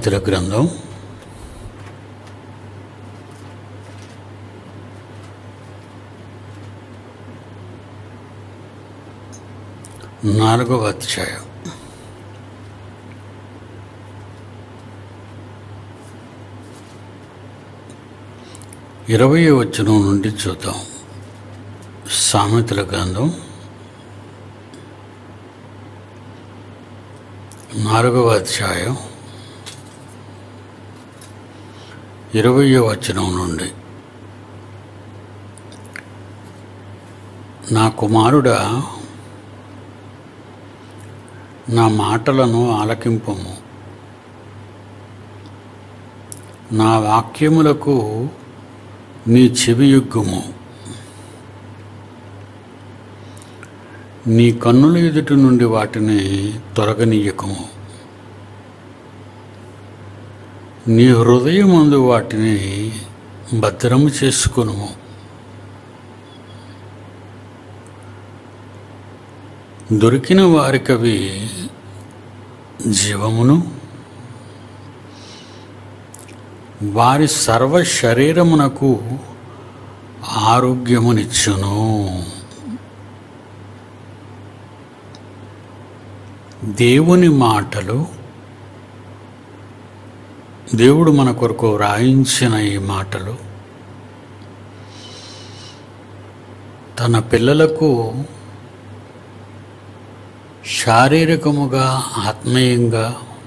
సామెతల గ్రంథం నాలుగవ అధ్యాయం ఇరవై వచనం నుండి చూద్దాం సామెతల గ్రంథం నాలుగవ అధ్యాయం ఇరవయో వచనం నుండి నా కుమారుడా నా మాటలను ఆలకింపము నా వాక్యములకు నీ చెవియొగ్గుము నీ కన్నుల ఎదుటి నుండి వాటిని తొలగనీయకము నీ హృదయమందు వాటిని భద్రము చేసుకును దొరికిన వారికవి జీవమును వారి సర్వ శరీరమునకు ఆరోగ్యమునిచ్చును దేవుని మాటలు దేవుడు మన కొరకు వ్రాయించిన ఈ మాటలు తన పిల్లలకు శారీరకముగా ఆత్మీయంగా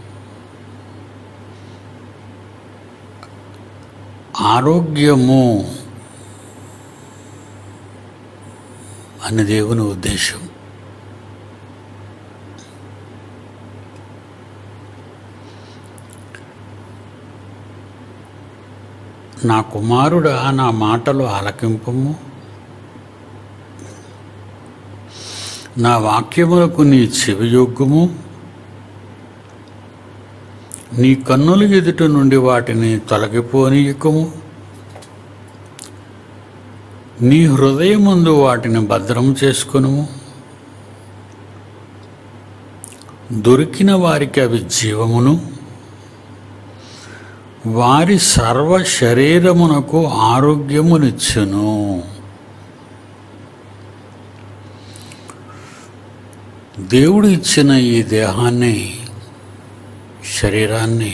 ఆరోగ్యము అని దేవుని ఉద్దేశం నా కుమారుడా నా మాటలు ఆలకింపము నా వాక్యములకు నీ చెవియొగ్గుము నీ కన్నుల ఎదుట నుండి వాటిని తొలగిపోనీయకము నీ హృదయముందు వాటిని భద్రం చేసుకును దొరికిన వారికి అవి జీవమును వారి సర్వ శరీరమునకు ఆరోగ్యమునిచ్చును దేవుడు ఇచ్చిన ఈ దేహాన్ని శరీరాన్ని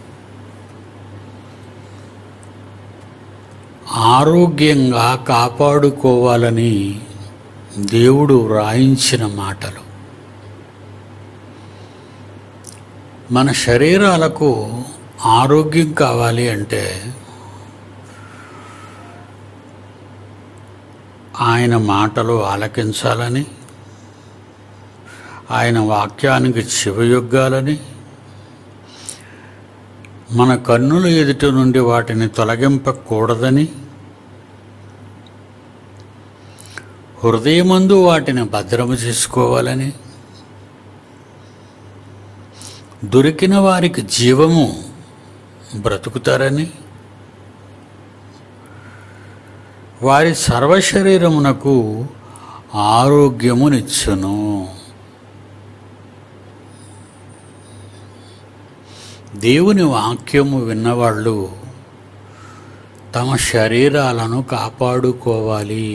ఆరోగ్యంగా కాపాడుకోవాలని దేవుడు వ్రాయించిన మాటలు మన శరీరాలకు ఆరోగ్యం కావాలి అంటే ఆయన మాటలు ఆలకించాలని ఆయన వాక్యానికి చెవియొగ్గాలని మన కన్నుల ఎదుట నుండి వాటిని తొలగింపకూడదని హృదయమందు వాటిని భద్రము చేసుకోవాలని దొరికిన వారికి జీవము బ్రతుకుతారని వారి సర్వశరీరమునకు ఆరోగ్యమునిచ్చును దేవుని వాక్యము విన్నవాళ్ళు తమ శరీరాలను కాపాడుకోవాలి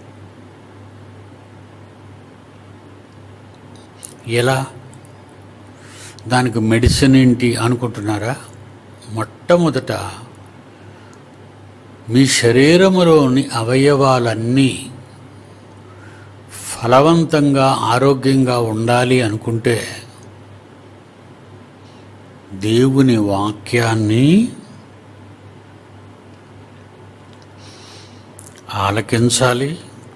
ఎలా దానికి మెడిసిన్ ఏంటి అనుకుంటున్నారా మొట్టమొదట మీ శరీరములోని అవయవాలన్నీ ఫలవంతంగా ఆరోగ్యంగా ఉండాలి అనుకుంటే దేవుని వాక్యాన్ని ఆలకించాలి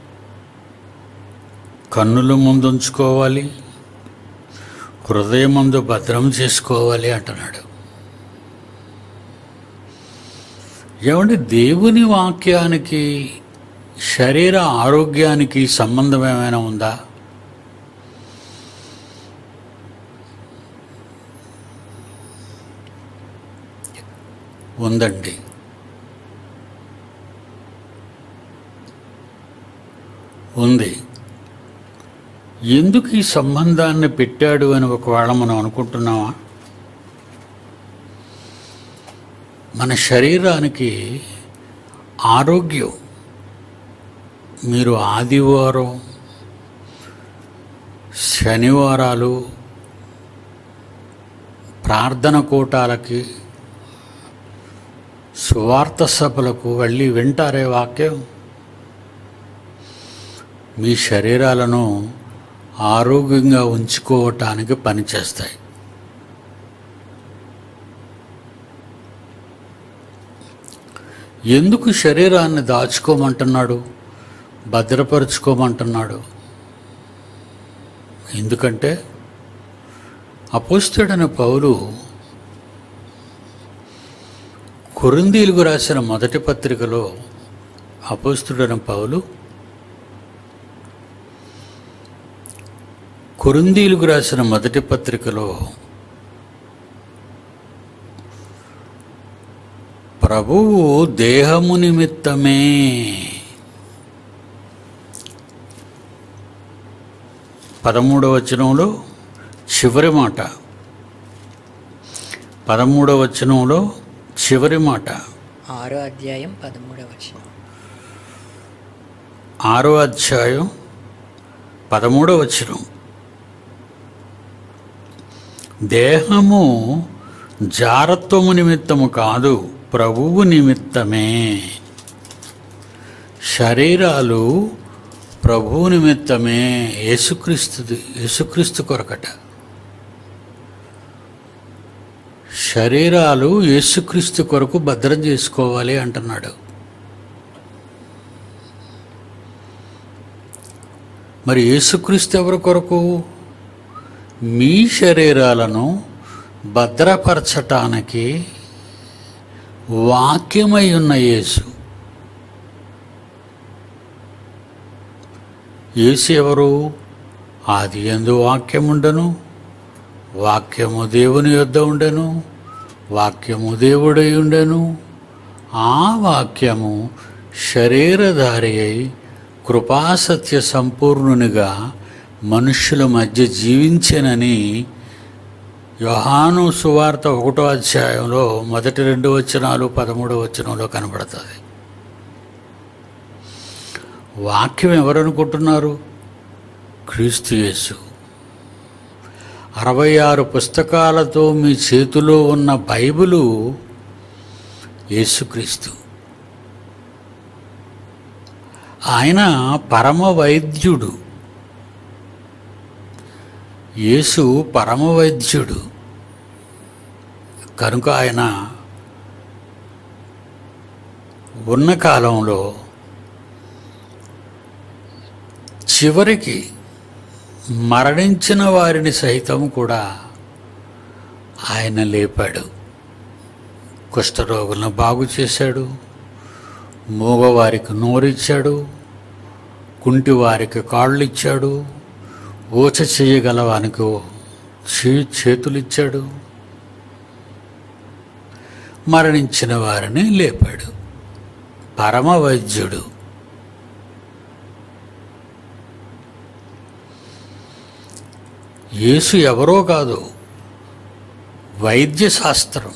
కన్నుల ముందుంచుకోవాలి హృదయమందు భద్రం చేసుకోవాలి అంటున్నాడు ఏమంటే దేవుని వాక్యానికి శరీర ఆరోగ్యానికి సంబంధం ఏమైనా ఉందా ఉందండి ఉంది ఎందుకు ఈ సంబంధాన్ని పెట్టాడు అని ఒకవేళ మనం అనుకుంటున్నామా మన శరీరానికి ఆరోగ్యం మీరు ఆదివారం శనివారాలు ప్రార్థన కూటాలకి సువార్త సభలకు వెళ్ళి వింటారే వాక్యం మీ శరీరాలను ఆరోగ్యంగా ఉంచుకోవటానికి పనిచేస్తాయి ఎందుకు శరీరాన్ని దాచుకోమంటున్నాడు భద్రపరుచుకోమంటున్నాడు ఎందుకంటే అపోస్తుడైన పౌలు కొరిందీలుగు రాసిన మొదటి పత్రికలో అపోస్తుడైన పౌలు కొరిందీలుగు రాసిన మొదటి పత్రికలో ప్రభువు దేహము నిమిత్తమే పదమూడవ వచనంలో చివరి మాట పదమూడవ వచనంలో చివరి మాట ఆరో అధ్యాయం పదమూడవ వచనం ఆరో అధ్యాయం పదమూడవ వచనం దేహము జారత్వము నిమిత్తము కాదు ప్రభువు నిమిత్తమే శరీరాలు ప్రభువు నిమిత్తమే యేసుక్రీస్తుది యేసుక్రీస్తు కొరకట శరీరాలు యేసుక్రీస్తు కొరకు భద్రం చేసుకోవాలి అంటున్నాడు మరి యేసుక్రీస్తు ఎవరి కొరకు మీ శరీరాలను భద్రపరచటానికి వాక్యమై ఉన్న యేసు యేసు ఎవరు ఆది ఎందు వాక్యముండను వాక్యము దేవుని యొద్ద ఉండెను వాక్యము దేవుడై ఉండెను ఆ వాక్యము శరీరధారి అయి కృపాసత్య సంపూర్ణునిగా మనుష్యుల మధ్య జీవించెనని యోహాను సువార్త ఒకటో అధ్యాయంలో మొదటి రెండు వచనాలు పదమూడో వచనంలో కనబడుతుంది వాక్యం ఎవరనుకుంటున్నారు క్రీస్తు యేసు అరవై ఆరు పుస్తకాలతో మీ చేతిలో ఉన్న బైబిలు యేసుక్రీస్తు ఆయన పరమ వైద్యుడు యేసు పరమ వైద్యుడు కనుక ఆయన ఉన్న కాలంలో చివరికి మరణించిన వారిని సైతం కూడా ఆయన లేపాడు కుష్ఠరోగులను బాగు చేశాడు మూగవారికి నోరిచ్చాడు కుంటివారికి కాళ్ళు ఇచ్చాడు ఊచ చేయగలవానికి చే చేతులిచ్చాడు మరణించిన వారిని లేపాడు పరమ వైద్యుడు యేసు ఎవరో కాదు వైద్య శాస్త్రం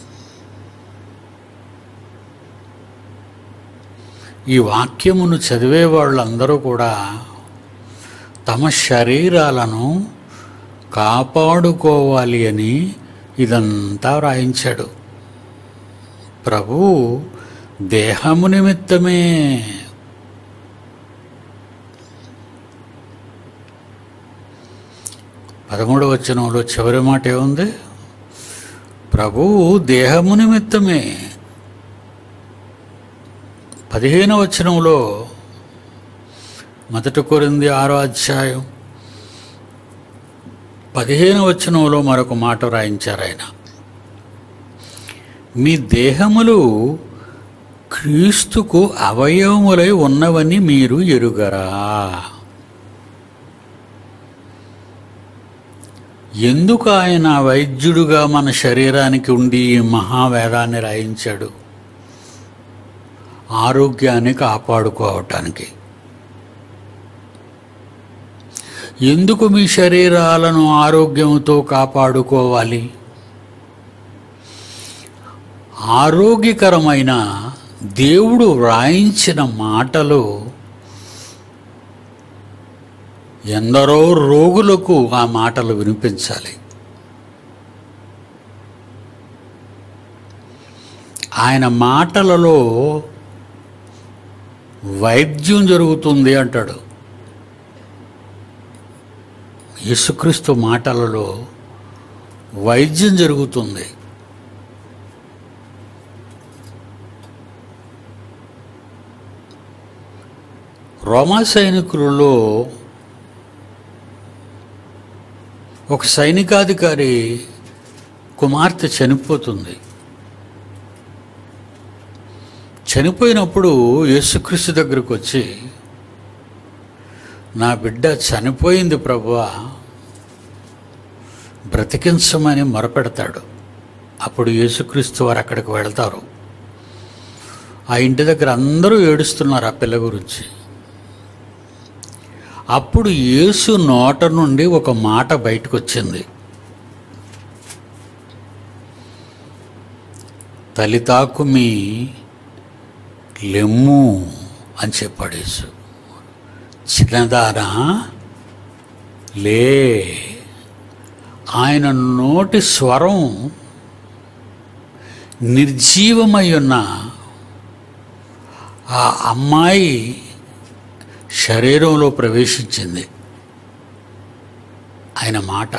ఈ వాక్యమును చదివే వాళ్ళందరూ కూడా తమ శరీరాలను కాపాడుకోవాలి అని ఇదంతా వ్రాయించాడు ప్రభు దేహము నిమిత్తమే పదమూడవ వచనంలో చివరి మాట ఏముంది ప్రభువు దేహము నిమిత్తమే పదిహేను వచనంలో మొదటి కొరింది ఆరో అధ్యాయం పదిహేను వచనంలో మరొక మాట వ్రాయించారు ఆయన మీ దేహములు క్రీస్తుకు అవయవములై ఉన్నవని మీరు ఎరుగరా ఎందుకు ఆయన వైద్యుడుగా మన శరీరానికి ఉండి ఈ మహావేదాన్ని రాయించాడు ఆరోగ్యాన్ని కాపాడుకోవటానికి ఎందుకు మీ శరీరాలను ఆరోగ్యంతో కాపాడుకోవాలి ఆరోగ్యకరమైన దేవుడు వ్రాయించిన మాటలు ఎందరో రోగులకు ఆ మాటలు వినిపించాలి ఆయన మాటలలో వైద్యం జరుగుతుంది అంటాడు యేసుక్రీస్తు మాటలలో వైద్యం జరుగుతుంది రోమా సైనికులలో ఒక సైనికాధికారి కుమార్తె చనిపోతుంది చనిపోయినప్పుడు యేసుక్రీస్తు దగ్గరకు వచ్చి నా బిడ్డ చనిపోయింది ప్రభువా బ్రతికించమని మొరపెడతాడు అప్పుడు యేసుక్రీస్తు వారు అక్కడికి వెళ్తారు ఆ ఇంటి దగ్గర అందరూ ఏడుస్తున్నారు ఆ పిల్ల గురించి అప్పుడు యేసు నోట నుండి ఒక మాట బయటకు వచ్చింది తలితాకుమి లెమ్ము అని చెప్పాడు యేసు చిన్నదానా లే ఆయన నోటి స్వరం నిర్జీవమై ఉన్న ఆ అమ్మాయి శరీరంలో ప్రవేశించింది ఆయన మాట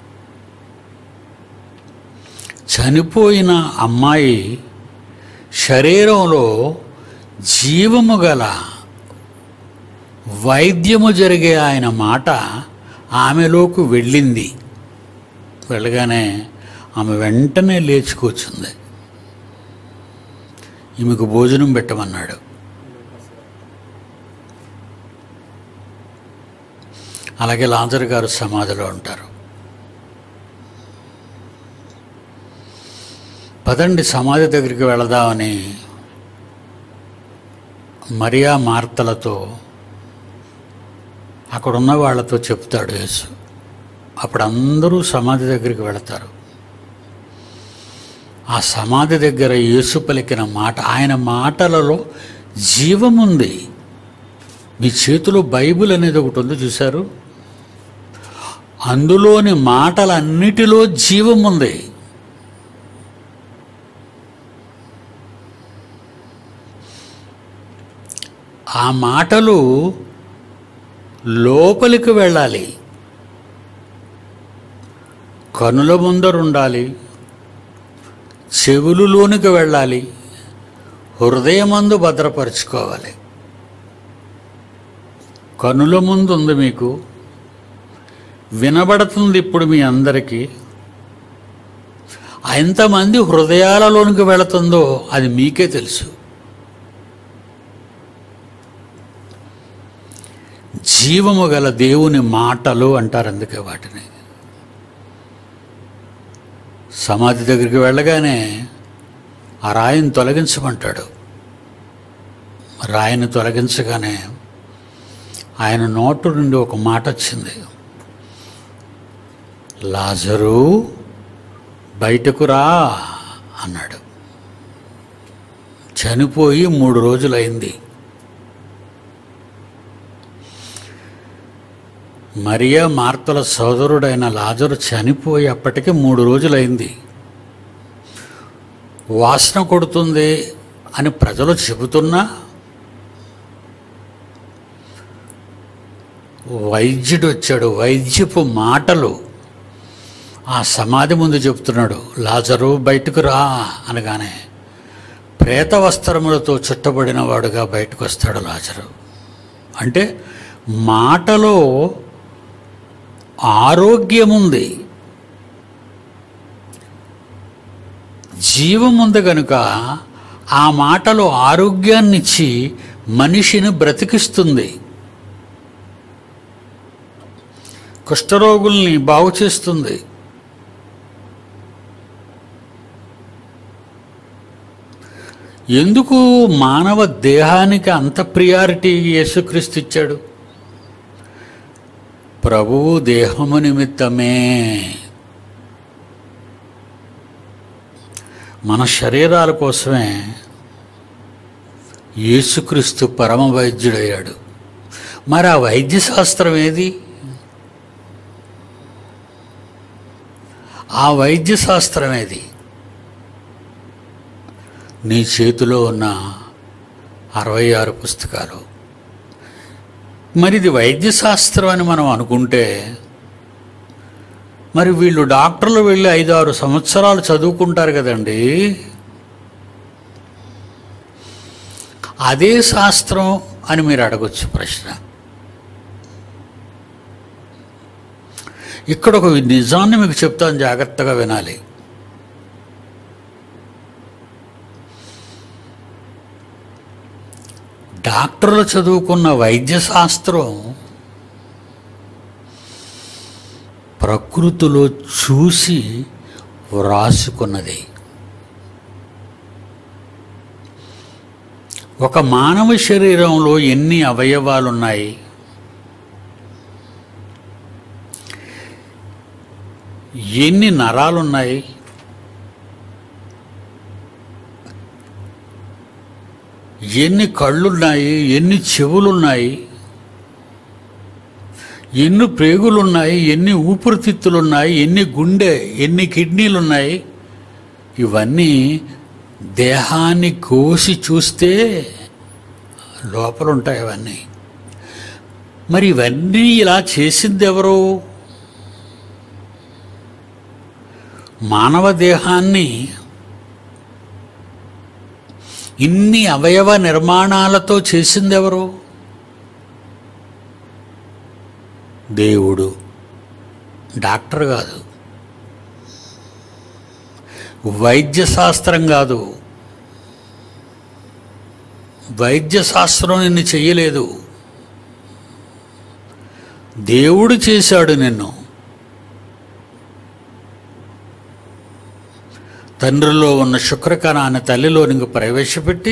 చనిపోయిన అమ్మాయి శరీరంలో జీవము గల వైద్యము జరిగే ఆయన మాట ఆమెలోకి వెళ్ళింది వెళ్ళగానే ఆమె వెంటనే లేచుకొచ్చింది ఈమెకు భోజనం పెట్టమన్నాడు అలాగే లాంజర్ గారు సమాధిలో ఉంటారు పదండి సమాధి దగ్గరికి వెళదామని మరియా మార్తలతో అక్కడున్న వాళ్ళతో చెప్తాడు యేసు అప్పుడు అందరూ సమాధి దగ్గరికి వెళతారు ఆ సమాధి దగ్గర యేసు పలికిన మాట ఆయన మాటలలో జీవముంది మీ చేతిలో బైబిల్ అనేది ఒకటి ఉంది చూశారు అందులోని మాటలన్నిటిలో జీవం ఉంది ఆ మాటలు లోపలికి వెళ్ళాలి కనుల ముందర ఉండాలి చెవులులోనికి వెళ్ళాలి హృదయమందు భద్రపరుచుకోవాలి కనుల ముందు ఉంది మీకు వినబడుతుంది ఇప్పుడు మీ అందరికీ ఎంతమంది హృదయాలలోనికి వెళుతుందో అది మీకే తెలుసు జీవము గల దేవుని మాటలు అంటారు అందుకే వాటిని సమాధి దగ్గరికి వెళ్ళగానే ఆ రాయిని తొలగించమంటాడు రాయిని తొలగించగానే ఆయన నోటు నుండి ఒక మాట వచ్చింది లాజరు బయటకు రా అన్నాడు చనిపోయి మూడు రోజులైంది మరియా మార్తల సోదరుడైన లాజరు చనిపోయి అప్పటికి మూడు రోజులైంది వాసన కొడుతుంది అని ప్రజలు చెబుతున్నా వైద్యుడు వచ్చాడు వైద్యపు మాటలు ఆ సమాధి ముందు చెప్తున్నాడు లాజరు బయటకు రా అనగానే ప్రేత వస్త్రములతో చుట్టబడిన వాడుగా బయటకు వస్తాడు లాజరు అంటే మాటలో ఆరోగ్యముంది జీవముంది కనుక ఆ మాటలో ఆరోగ్యాన్నిచ్చి మనిషిని బ్రతికిస్తుంది కుష్ఠరోగుల్ని బాగు చేస్తుంది ఎందుకు మానవ దేహానికి అంత ప్రియారిటీ యేసుక్రీస్తు ఇచ్చాడు ప్రభువు దేహము నిమిత్తమే మన శరీరాల కోసమే యేసుక్రీస్తు పరమ వైద్యుడయ్యాడు మరి ఆ వైద్య శాస్త్రం ఏది ఆ వైద్య శాస్త్రం ఏది నీ చేతిలో ఉన్న అరవై ఆరు పుస్తకాలు మరి ఇది వైద్య శాస్త్రం అని మనం అనుకుంటే మరి వీళ్ళు డాక్టర్లు వెళ్ళి ఐదు ఆరు సంవత్సరాలు చదువుకుంటారు కదండి అదే శాస్త్రం అని మీరు అడగొచ్చు ప్రశ్న ఇక్కడ ఒక నిజాన్ని మీకు చెప్తాను జాగ్రత్తగా వినాలి డాక్టర్లు చదువుకున్న వైద్య శాస్త్రం ప్రకృతిలో చూసి వ్రాసుకున్నది ఒక మానవ శరీరంలో ఎన్ని అవయవాలు ఉన్నాయి ఎన్ని నరాలున్నాయి ఎన్ని కళ్ళున్నాయి ఎన్ని చెవులున్నాయి ఎన్ని ప్రేగులున్నాయి ఎన్ని ఊపిరితిత్తులున్నాయి ఎన్ని గుండె ఎన్ని కిడ్నీలున్నాయి ఇవన్నీ దేహాన్ని కోసి చూస్తే లోపల ఉంటాయి అవన్నీ మరి ఇవన్నీ ఇలా చేసింది ఎవరు మానవ దేహాన్ని ఇన్ని అవయవ నిర్మాణాలతో చేసింది ఎవరు దేవుడు డాక్టర్ కాదు వైద్య శాస్త్రం కాదు వైద్య శాస్త్రం నిన్ను చెయ్యలేదు దేవుడు చేశాడు నిన్ను తండ్రిలో ఉన్న శుక్రకణాన్ని తల్లిలోనికి ప్రవేశపెట్టి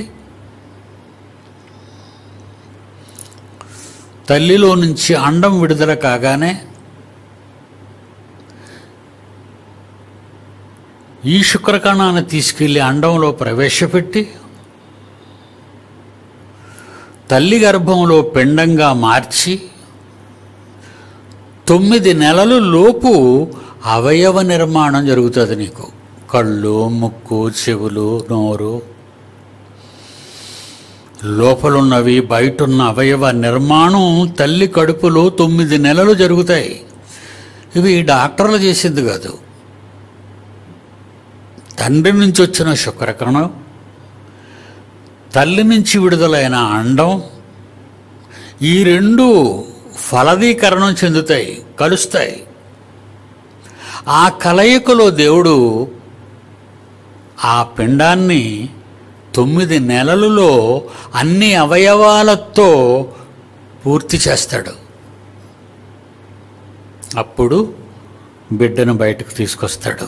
తల్లిలో నుంచి అండం విడుదల కాగానే ఈ శుక్రకణాన్ని తీసుకెళ్లి అండంలో ప్రవేశపెట్టి తల్లి గర్భంలో పిండంగా మార్చి తొమ్మిది నెలలు లోపు అవయవ నిర్మాణం జరుగుతుంది నీకు కళ్ళు ముక్కు చెవులు నోరు లోపలున్నవి బయటున్న అవయవ నిర్మాణం తల్లి కడుపులో తొమ్మిది నెలలు జరుగుతాయి ఇవి డాక్టర్లు చేసింది కాదు తండ్రి నుంచి వచ్చిన శుక్రకణం తల్లి నుంచి విడుదలైన అండం ఈ రెండు ఫలదీకరణం చెందుతాయి కలుస్తాయి ఆ కలయికలో దేవుడు ఆ పిండాన్ని తొమ్మిది నెలలలో అన్ని అవయవాలతో పూర్తి చేస్తాడు అప్పుడు బిడ్డను బయటకు తీసుకొస్తాడు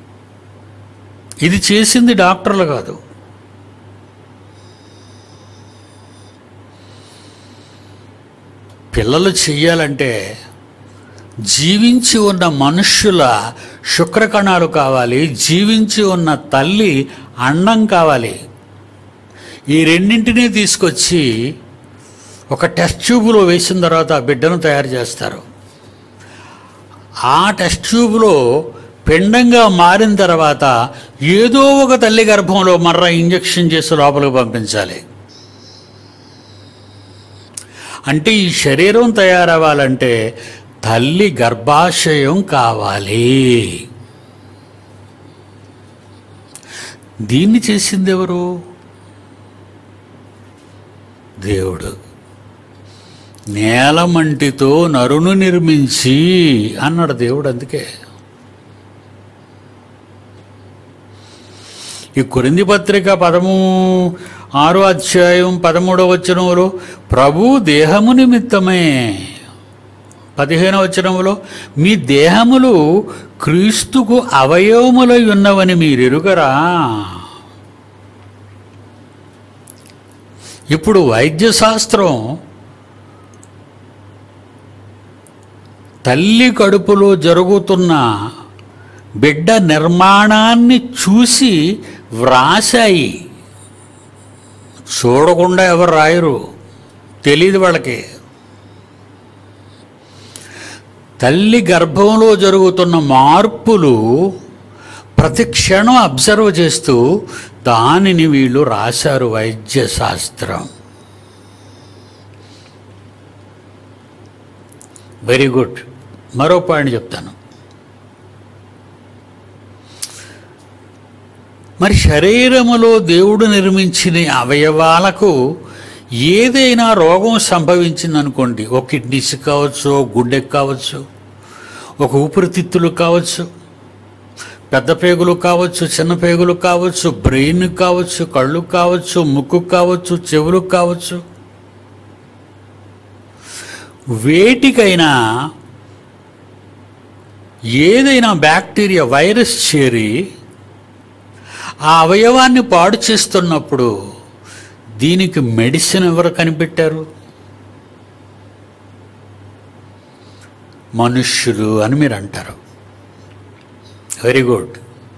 ఇది చేసింది డాక్టర్లు కాదు పిల్లలు చెయ్యాలంటే జీవించి ఉన్న మనుష్యుల శుక్రకణాలు కావాలి జీవించి ఉన్న తల్లి అండం కావాలి ఈ రెండింటినీ తీసుకొచ్చి ఒక టెస్ట్ ట్యూబ్లో వేసిన తర్వాత ఆ బిడ్డను తయారు చేస్తారు ఆ టెస్ట్ ట్యూబ్లో పిండంగా మారిన తర్వాత ఏదో ఒక తల్లి గర్భంలో మర్ర ఇంజెక్షన్ చేసి లోపలికి పంపించాలి అంటే ఈ శరీరం తయారవ్వాలంటే తల్లి గర్భాశయం కావాలి దీన్ని చేసింది ఎవరు దేవుడు నేలమంటితో నరును నిర్మించి అన్నాడు దేవుడు అందుకే ఈ కొరింది పత్రిక పదము ఆరో అధ్యాయం పదమూడవ వచనములో ప్రభు దేహము నిమిత్తమే పదిహేనవ వచనములో మీ దేహములు క్రీస్తుకు అవయవములై ఉన్నవని మీరెరుగరా ఇప్పుడు వైద్య శాస్త్రం తల్లి కడుపులో జరుగుతున్న బిడ్డ నిర్మాణాన్ని చూసి వ్రాసాయి చూడకుండా ఎవరు రాయరు తెలియదు వాళ్ళకి తల్లి గర్భంలో జరుగుతున్న మార్పులు ప్రతి క్షణం అబ్జర్వ్ చేస్తూ దానిని వీళ్ళు రాశారు వైద్య శాస్త్రం వెరీ గుడ్ మరో పాయింట్ చెప్తాను మరి శరీరములో దేవుడు నిర్మించిన అవయవాలకు ఏదైనా రోగం సంభవించిందనుకోండి ఒక కిడ్నీస్ కావచ్చు ఒక గుండెకి కావచ్చు ఒక ఊపిరితిత్తులు కావచ్చు పెద్ద పేగులు కావచ్చు చిన్న పేగులు కావచ్చు బ్రెయిన్ కావచ్చు కళ్ళు కావచ్చు ముక్కు కావచ్చు చెవులు కావచ్చు వేటికైనా ఏదైనా బ్యాక్టీరియా వైరస్ చేరి ఆ అవయవాన్ని పాడు చేస్తున్నప్పుడు దీనికి మెడిసిన్ ఎవరు కనిపెట్టారు మనుష్యులు అని మీరు అంటారు వెరీ గుడ్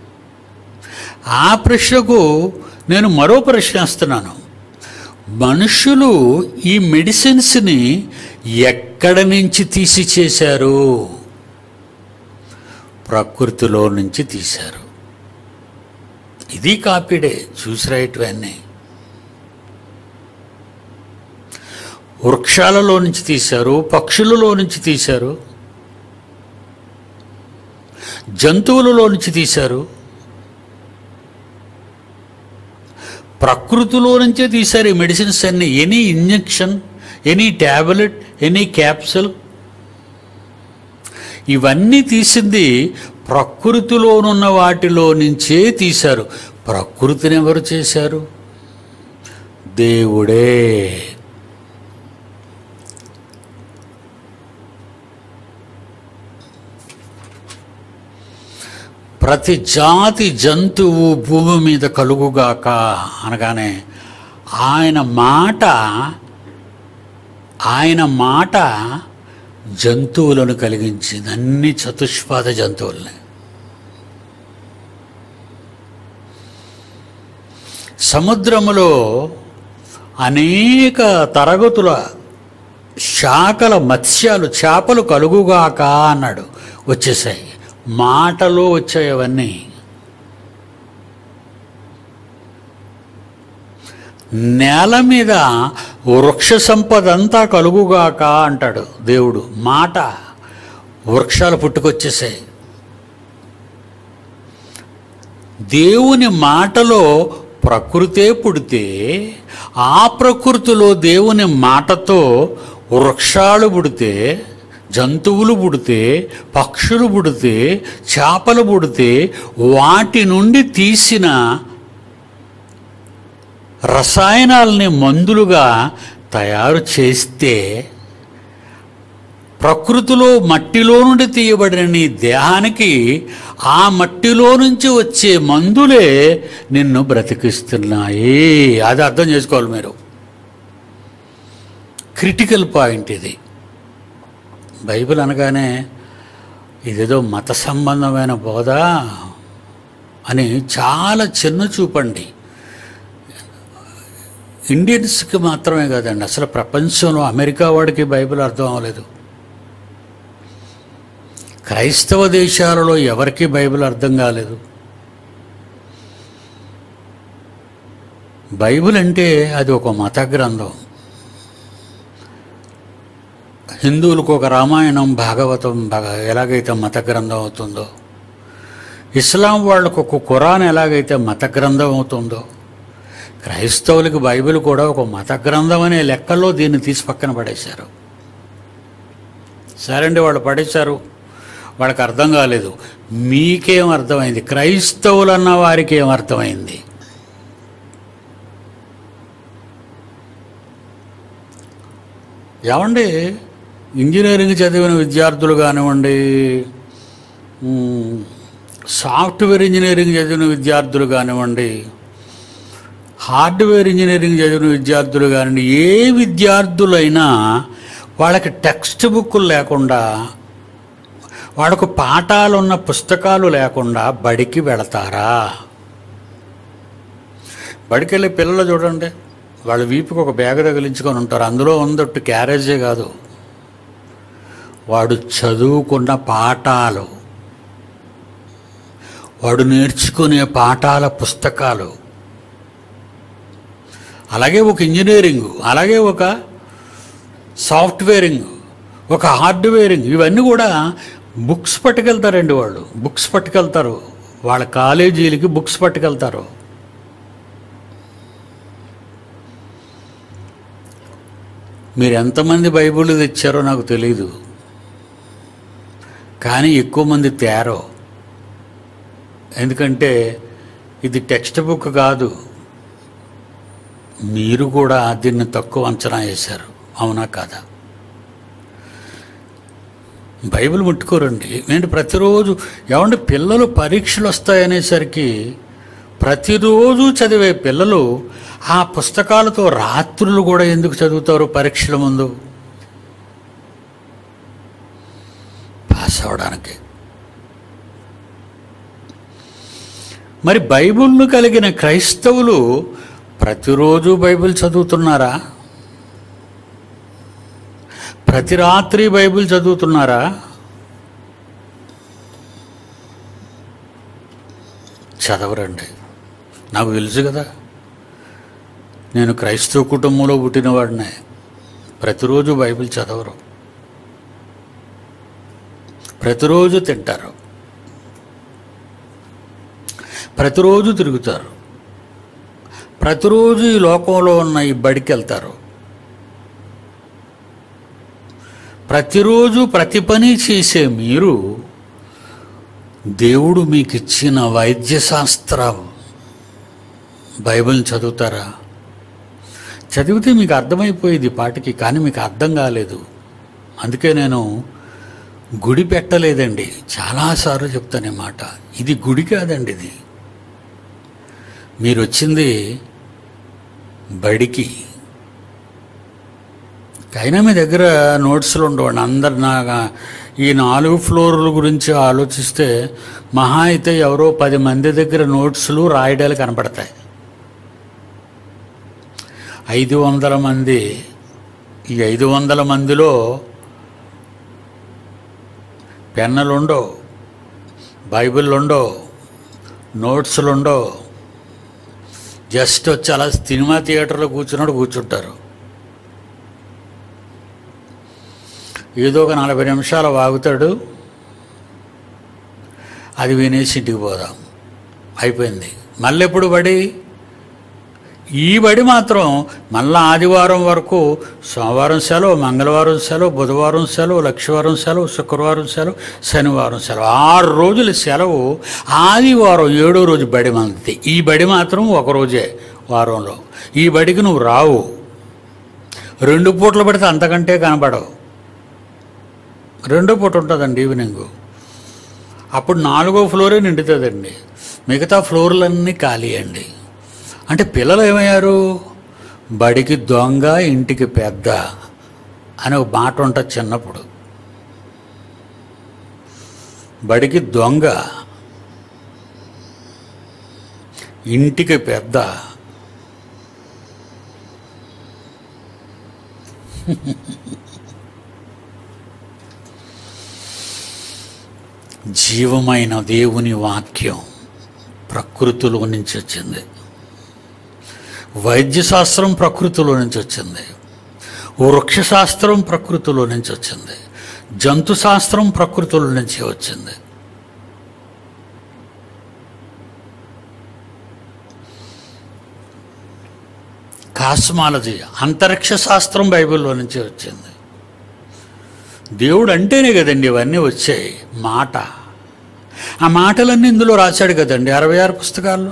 ఆ ప్రశ్నకు నేను మరో ప్రశ్న వేస్తున్నాను మనుషులు ఈ మెడిసిన్స్ని ఎక్కడ నుంచి తీసి చేశారు ప్రకృతిలో నుంచి తీశారు ఇది కాపీడే చూసి రాయటవన్నీ వృక్షాలలో నుంచి తీశారు పక్షులలో నుంచి తీశారు జంతువులలో నుంచి తీశారు ప్రకృతిలో నుంచే తీశారు ఈ మెడిసిన్స్ అన్ని any injection any tablet any capsule ఇవన్నీ తీసింది ప్రకృతిలోనున్న వాటిలో నుంచే తీశారు ప్రకృతిని ఎవరు చేశారు దేవుడే ప్రతి జాతి జంతువు భూమి మీద కలుగుగాక అనగానే ఆయన మాట ఆయన మాట జంతువులను కలిగించింది అన్ని చతుష్పాద జంతువుల్ని సముద్రములో అనేక తరగతుల శాఖల మత్స్యాలు చేపలు కలుగుగాక అన్నాడు వచ్చేసాయి మాటలో వచ్చాయి అవన్నీ నేల మీద వృక్ష సంపద అంతా కలుగుగాక అంటాడు దేవుడు మాట వృక్షాలు పుట్టుకొచ్చేసాయి దేవుని మాటలో ప్రకృతే పుడితే ఆ ప్రకృతిలో దేవుని మాటతో వృక్షాలు పుడితే జంతువులు పుడితే పక్షులు పుడితే చేపలు పుడితే వాటి నుండి తీసిన రసాయనాలని మందులుగా తయారు చేస్తే ప్రకృతిలో మట్టిలో నుండి తీయబడిన నీ దేహానికి ఆ మట్టిలో నుంచి వచ్చే మందులే నిన్ను బ్రతికిస్తున్నాయి అది అర్థం చేసుకోవాలి మీరు క్రిటికల్ పాయింట్ ఇది బైబిల్ అనగానే ఇదేదో మత సంబంధమైన బోధ అని చాలా చిన్న చూపండి ఇండియన్స్కి మాత్రమే కాదండి అసలు ప్రపంచంలో అమెరికా వాడికి బైబిల్ అర్థం అవ్వలేదు క్రైస్తవ దేశాలలో ఎవరికి బైబిల్ అర్థం కాలేదు బైబిల్ అంటే అది ఒక మత గ్రంథం హిందువులకు ఒక రామాయణం భాగవతం భగ- ఎలాగైతే మత గ్రంథం అవుతుందో ఇస్లాం వాళ్ళకు ఒక ఖురాన్ ఎలాగైతే మత గ్రంథం అవుతుందో క్రైస్తవులకి బైబిల్ కూడా ఒక మత గ్రంథం అనే లెక్కల్లో దీన్ని తీసి పక్కన పడేశారు సరే అండి వాళ్ళు పడేశారు వాళ్ళకి అర్థం కాలేదు మీకేం అర్థమైంది క్రైస్తవులు అన్న వారికి ఏం అర్థమైంది ఏమండి ఇంజనీరింగ్ చదివిన విద్యార్థులు కానివ్వండి మ్, సాఫ్ట్వేర్ ఇంజనీరింగ్ చదివిన విద్యార్థులు కానివ్వండి హార్డ్వేర్ ఇంజనీరింగ్ చదివిన విద్యార్థులు కానివ్వండి ఏ విద్యార్థులైనా వాళ్ళకి టెక్స్ట్ బుక్కులు లేకుండా వాళ్ళకు పాఠాలున్న పుస్తకాలు లేకుండా బడికి వెళతారా బడికి వెళ్ళే పిల్లలు చూడండి వాళ్ళ వీపుకి ఒక బ్యాగ్ తగిలించుకొని ఉంటారు అందులో ఉందొట్టు క్యారేజే కాదు వాడు చదువుకున్న పాఠాలు వాడు నేర్చుకునే పాఠాల పుస్తకాలు అలాగే ఒక ఇంజనీరింగ్ అలాగే ఒక సాఫ్ట్వేరింగ్ ఒక హార్డ్వేరింగ్ ఇవన్నీ కూడా బుక్స్ పట్టుకెళ్తారండి వాళ్ళు బుక్స్ పట్టుకెళ్తారు వాళ్ళ కాలేజీలకి బుక్స్ పట్టుకెళ్తారు మీరు ఎంతమంది బైబిల్ తెచ్చారో నాకు తెలియదు కానీ ఎక్కువ మంది తేరో ఎందుకంటే ఇది టెక్స్ట్ బుక్ కాదు మీరు కూడా దీన్ని తక్కువ అంచనా వేశారు అవునా కాదా బైబిల్ ముట్టుకోరండి ఏంటి ప్రతిరోజు ఏమంటే పిల్లలు పరీక్షలు వస్తాయనేసరికి ప్రతిరోజు చదివే పిల్లలు ఆ పుస్తకాలతో రాత్రులు కూడా ఎందుకు చదువుతారు పరీక్షల ముందు పాస్ అవడానికి మరి బైబిల్ను కలిగిన క్రైస్తవులు ప్రతిరోజు బైబిల్ చదువుతున్నారా ప్రతి రాత్రి బైబిల్ చదువుతున్నారా చదవరండి నాకు తెలుసు కదా నేను క్రైస్తవ కుటుంబంలో పుట్టినవాడినే ప్రతిరోజు బైబిల్ చదవరు ప్రతిరోజు తింటారు ప్రతిరోజు తిరుగుతారు ప్రతిరోజు ఈ లోకంలో ఉన్న ఈ బడికి వెళ్తారు ప్రతిరోజు ప్రతి పని చేసే మీరు దేవుడు మీకు ఇచ్చిన వైద్యశాస్త్రం బైబిల్ చదువుతారా చదివితే మీకు అర్థమైపోయేది పాటికి కానీ మీకు అర్థం కాలేదు అందుకే నేను గుడి పెట్టలేదండి చాలాసార్లు చెప్తాను ఈ మాట ఇది గుడి కాదండి ఇది మీరు వచ్చింది బడికి అయినా మీ దగ్గర నోట్స్లు ఉండవండి అందరు నా ఈ నాలుగు ఫ్లోర్ల గురించి ఆలోచిస్తే మహా అయితే ఎవరో పది మంది దగ్గర నోట్స్లు రాయడాలు కనపడతాయి ఐదు వందల మంది ఈ ఐదు వందల మందిలో పెన్నులు ఉండవు బైబిల్ ఉండవు నోట్స్లు ఉండవు జస్ట్ వచ్చి అలా సినిమా థియేటర్లో కూర్చున్నాడు కూర్చుంటారు ఏదో ఒక నలభై నిమిషాలు వాగుతాడు అది వినేసి ఇంటికి పోదాం అయిపోయింది మళ్ళీ ఎప్పుడు బడి ఈ బడి మాత్రం మళ్ళా ఆదివారం వరకు సోమవారం సెలవు మంగళవారం సెలవు బుధవారం సెలవు లక్షవారం సెలవు శుక్రవారం సెలవు శనివారం సెలవు ఆరు రోజుల సెలవు ఆదివారం ఏడో రోజు బడి మనది ఈ బడి మాత్రం ఒక రోజే వారంలో ఈ బడికి నువ్వు రావు రెండు పూటలు పడితే అంతకంటే కనబడవు రెండో పూట ఉంటుందండి ఈవినింగ్ అప్పుడు నాలుగో ఫ్లోరే నిండుతుందండి మిగతా ఫ్లోర్లన్నీ ఖాళీ అండి అంటే పిల్లలు ఏమయ్యారు బడికి దొంగ ఇంటికి పెద్ద అని ఒక మాట ఉంటుంది చిన్నప్పుడు బడికి దొంగ ఇంటికి పెద్ద జీవమైన దేవుని వాక్యం ప్రకృతిలో నుంచి వచ్చింది వైద్యశాస్త్రం ప్రకృతిలో నుంచి వచ్చింది వృక్షశాస్త్రం ప్రకృతిలో నుంచి వచ్చింది జంతు శాస్త్రం ప్రకృతిలో నుంచి వచ్చింది కాస్మాలజీ అంతరిక్ష శాస్త్రం బైబిల్లో నుంచి వచ్చింది దేవుడు అంటేనే కదండి ఇవన్నీ వచ్చాయి మాట ఆ మాటలన్నీ ఇందులో రాశాడు కదండి అరవై ఆరు పుస్తకాల్లో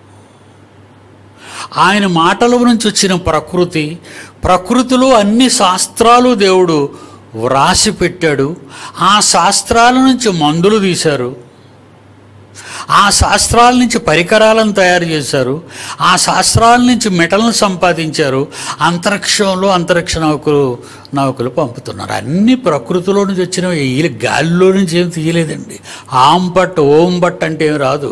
ఆయన మాటల నుంచి వచ్చిన ప్రకృతి ప్రకృతిలో అన్ని శాస్త్రాలు దేవుడు వ్రాసి పెట్టాడు ఆ శాస్త్రాల నుంచి మందులు తీశారు ఆ శాస్త్రాల నుంచి పరికరాలను తయారు చేశారు ఆ శాస్త్రాల నుంచి మెటల్ను సంపాదించారు అంతరిక్షంలో అంతరిక్ష నౌకలు నౌకలు పంపుతున్నారు అన్ని ప్రకృతిలో నుంచి వచ్చినవి వీళ్ళు గాలిలో నుంచి ఏం తీయలేదండి ఆం బట్ ఓం బట్ అంటే ఏం రాదు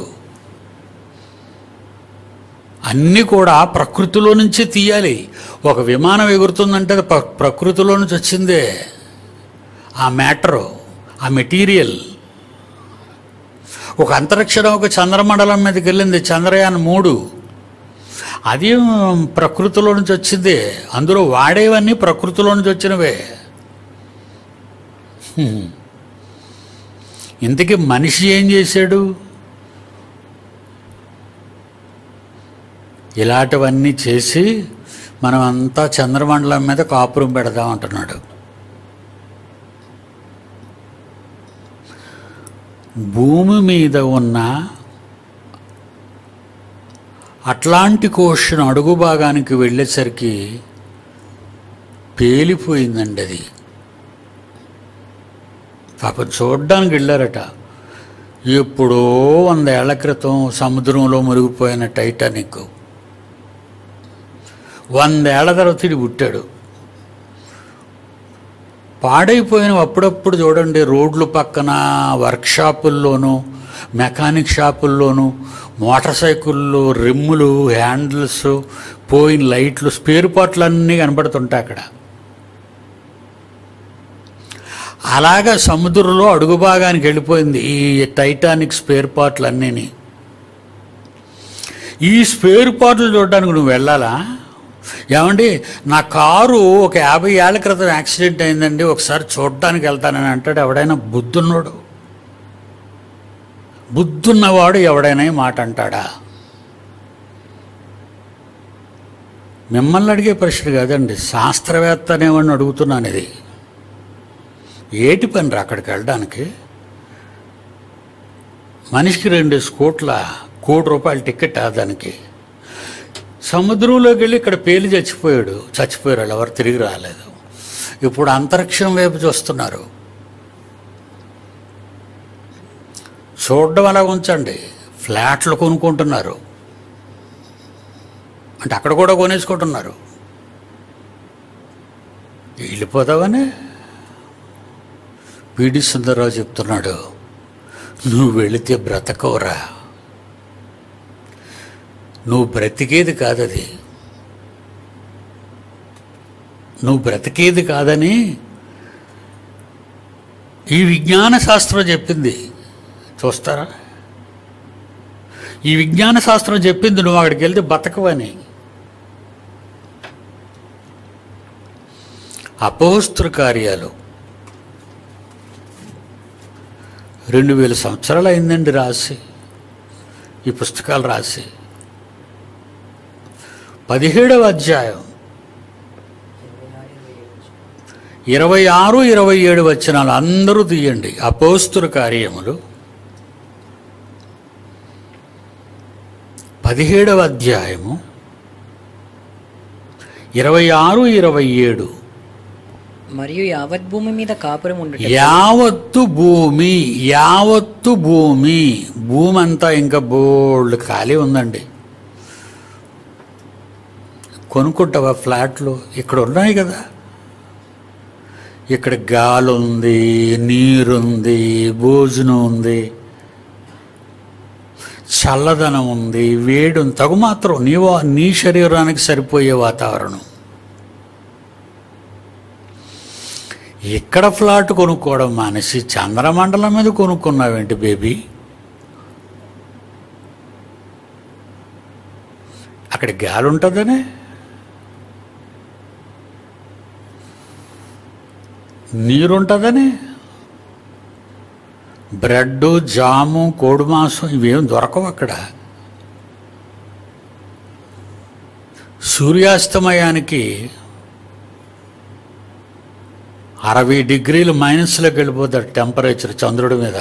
అన్నీ కూడా ప్రకృతిలో నుంచి తీయాలి ఒక విమానం ఎగురుతుందంటే అది ప్ర- ప్రకృతిలో నుంచి వచ్చిందే ఆ మ్యాటరు ఆ మెటీరియల్ ఒక అంతరిక్ష నౌక చంద్రమండలం మీదకి వెళ్ళింది చంద్రయాన్ మూడు అది ప్రకృతిలో నుంచి వచ్చింది అందులో వాడేవన్నీ ప్రకృతిలో నుంచి వచ్చినవే హ్మ్. ఇంతకీ మనిషి ఏం చేశాడు ఇలాంటివన్నీ చేసి మనం అంతా చంద్రమండలం మీద కాపురం పెడదాం అంటున్నాడు భూమి మీద ఉన్న అట్లాంటిక్ ఓషన్ అడుగు భాగానికి వెళ్ళేసరికి పేలిపోయిందండి అది పాపం చూడ్డానికి వెళ్ళారట ఎప్పుడో వందేళ్ల క్రితం సముద్రంలో మునిగిపోయిన టైటానిక్ వందేళ్ల తర్వాత ఇది పుట్టాడు పాడైపోయిన అప్పుడప్పుడు చూడండి రోడ్లు పక్కన వర్క్షాపుల్లోనూ మెకానిక్ షాపుల్లోనూ మోటార్ సైకిళ్ళు రిమ్ములు హ్యాండిల్స్ పోయిన లైట్లు స్పేర్ పార్ట్లు అన్నీ కనబడుతుంటాయి అక్కడ అలాగా సముద్రంలో అడుగు భాగానికి వెళ్ళిపోయింది ఈ టైటానిక్ స్పేర్ పార్ట్లు అన్నీని ఈ స్పేర్ పార్ట్లు చూడడానికి నువ్వు వెళ్ళాలా ఏమండి నా కారు ఒక యాభై ఏళ్ల క్రితం యాక్సిడెంట్ అయిందండి ఒకసారి చూడడానికి వెళ్తానని అంటాడు ఎవడైనా బుద్ధున్నోడు బుద్ధున్నవాడు ఎవడైనా ఈ మాట అంటాడా మిమ్మల్ని అడిగే ప్రశ్న కాదండి శాస్త్రవేత్త అనేవాడిని అడుగుతున్నాను ఇది ఏటి పని రా అక్కడికి వెళ్ళడానికి మనిషికి రెండు కోట్ల కోటి రూపాయల టికెట్ ఆ దానికి సముద్రంలోకి వెళ్ళి ఇక్కడ పేలి చచ్చిపోయాడు చచ్చిపోయారు వాళ్ళు ఎవరు తిరిగి రాలేదు ఇప్పుడు అంతరిక్షం వైపు చూస్తున్నారు చూడడం అలా ఉంచండి ఫ్లాట్లు కొనుక్కుంటున్నారు అంటే అక్కడ కూడా కొనేసుకుంటున్నారు వెళ్ళిపోతావని పిడి సుందరరావు చెప్తున్నాడు నువ్వు వెళితే బ్రతకవురా నువ్వు బ్రతికేది కాదది నువ్వు బ్రతికేది కాదని ఈ విజ్ఞాన శాస్త్రం చెప్పింది చూస్తారా ఈ విజ్ఞాన శాస్త్రం చెప్పింది నువ్వు అక్కడికి వెళ్తే బతకవని అపోస్తృ కార్యాలు రెండు వేల సంవత్సరాలు అయిందండి రాసి ఈ పుస్తకాలు రాసి పదిహేడవ అధ్యాయం ఇరవై ఆరు ఇరవై ఏడు వచనాలు అందరూ తీయండి అపోస్తుల కార్యములు పదిహేడవ అధ్యాయము ఇరవై ఆరు ఇరవై ఏడు మరియు యావత్ భూమి మీద కాపురం ఉండుట యావత్తు భూమి యావత్తు భూమి భూమి అంతా ఇంకా బోల్డ్ ఖాళీ ఉందండి కొనుక్కుంటావా ఫ్లాట్లు ఇక్కడ ఉన్నాయి కదా ఇక్కడ గాలి ఉంది నీరుంది భోజనం ఉంది చల్లదనం ఉంది వేడి ఉంది తగు మాత్రం నీ వా- నీ శరీరానికి సరిపోయే వాతావరణం ఇక్కడ ఫ్లాట్ కొనుక్కోవడం మానేసి చంద్రమండలం మీద కొనుక్కున్నావేంటి బేబీ అక్కడ గాలి ఉంటుందనే నీరుంటుందని బ్రెడ్ జాము కోడి మాంసం ఇవేం దొరకవు అక్కడ సూర్యాస్తమయానికి అరవై డిగ్రీలు మైనస్లోకి వెళ్ళిపోతాడు టెంపరేచర్ చంద్రుడి మీద